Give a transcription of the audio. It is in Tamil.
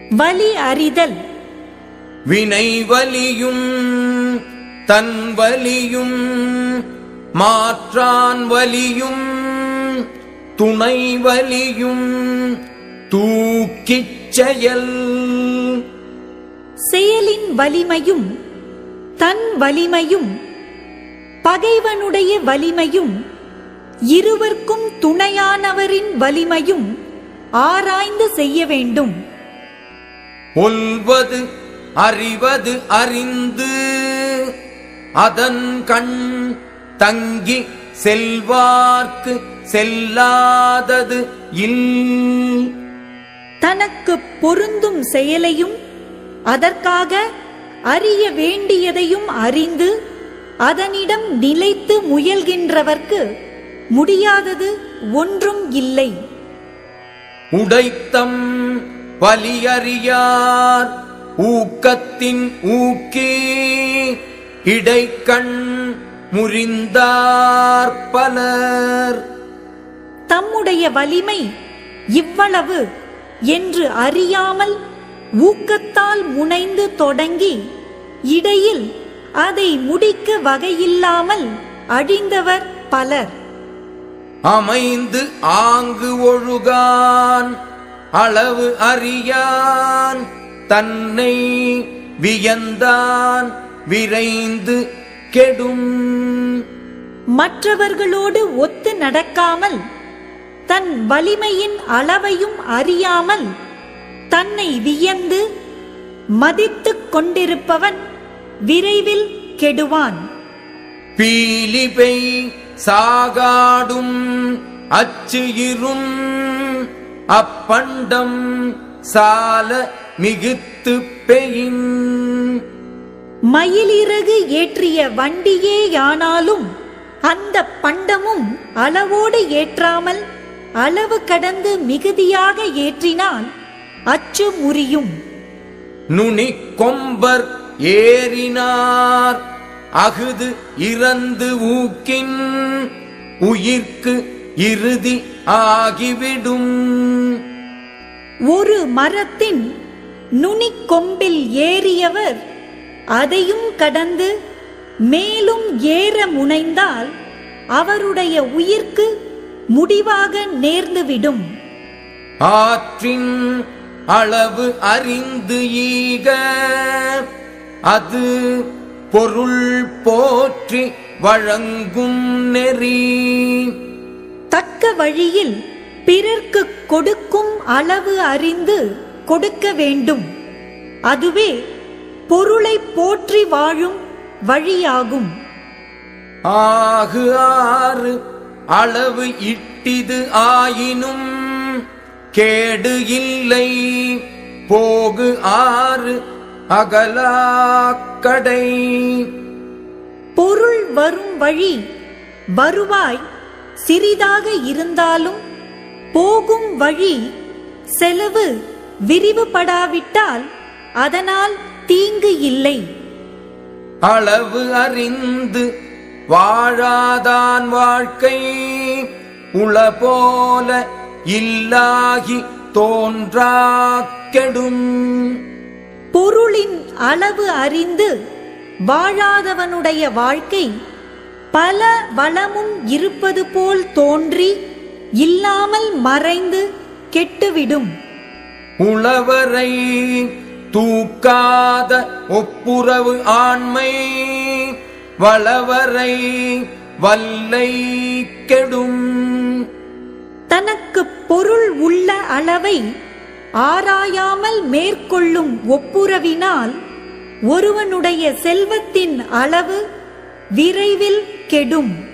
வலி அறிதல் வினை வலியும் தன் வலியும் மாற்றான் வலியும் துணை வலியும் தூக்கிச் செயல் செயலின் வலிமையும் தன் வலிமையும் பகைவனுடைய வலிமையும் இருவர்க்கும் துணையானவரின் வலிமையும் ஆராய்ந்து செய்ய வேண்டும் ஒல்வது அறிவது அறிந்து அதன் கண் தங்கி செல்வார்க்கு செல்லாதது இல் தனக்கு பொருந்தும் செயலையும் அதற்காக அறிய வேண்டியதையும் அறிந்து அதனிடம் நிலைத்து முயல்கின்றவர்க்கு முடியாதது ஒன்றும் இல்லை உடைத்தம் வலியறியார் ஊக்கத்தின் ஊக்கே இடைக்கண் முறிந்தார் பலர் தம்முடைய வலிமை இவ்வளவு என்று அறியாமல் ஊக்கத்தால் முனைந்து தொடங்கி இடையில் அதை முடிக்க வகையில்லாமல் அழிந்தவர் பலர் அமைந்து ஆங்கு ஒழுகான் அளவு அறியான் தன்னை வியந்தான் விரைந்து கெடும் மற்றவர்களோடு ஒத்து நடக்காமல் தன் வலிமையின் அளவையும் அறியாமல் தன்னை வியந்து மதித்துக் கொண்டிருப்பவன் விரைவில் கெடுவான் பீலிபை சாகாடும் அச்சு இரும் அப்பண்டம் சால மிகுத்து பெயின் மயிலிறகு ஏற்றிய வண்டியேயானாலும் அந்த பண்டமும் அளவோடு ஏற்றாமல் அளவு கடந்து மிகுதியாக ஏற்றினால் அச்சு முறியும் நுனி கொம்பர் ஏறினார் அகுது இறந்து ஊக்கின் உயிர்க்கு இறுதி ஆகிவிடும் ஒரு மரத்தின் நுனிக் கொம்பில் ஏறியவர் அதையும் கடந்து மேலும் ஏற முனைந்தால் அவருடைய உயிர்க்கு முடிவாக நேர்ந்துவிடும் ஆற்றின் அளவு அறிந்து ஈக அது பொருள் போற்றி வழங்கும் நெறி தக்க வழியில் பிறர்க்கு கொடுக்கும் அளவு அறிந்து கொடுக்க வேண்டும் அதுவே பொருளை போற்றி வாழும் வழியாகும் ஆகு ஆறு அளவு இட்டிது ஆயினும் கேடு இல்லை போகு ஆறு அகலாக்கடை பொருள் வரும் வழி வருவாய் சிறிதாக இருந்தாலும் போகும் வழி செலவு விரிவுபடாவிட்டால் அதனால் தீங்கு இல்லை அளவு அறிந்து வாழாதான் வாழ்க்கை உள போல இல்லாகி தோன்றாக் கெடும் பொருளின் அளவு அறிந்து வாழாதவனுடைய வாழ்க்கை பல வளமும் இருப்பது போல் தோன்றி இல்லாமல் மறைந்து கெட்டுவிடும் உளவரை தூக்காத ஒப்புரவு ஆண்மை வளவரை வல்லை கெடும் தனக்கு பொருள் உள்ள அளவை ஆராயாமல் மேற்கொள்ளும் ஒப்புரவினால் ஒருவனுடைய செல்வத்தின் அளவு விரைவில் கெடும்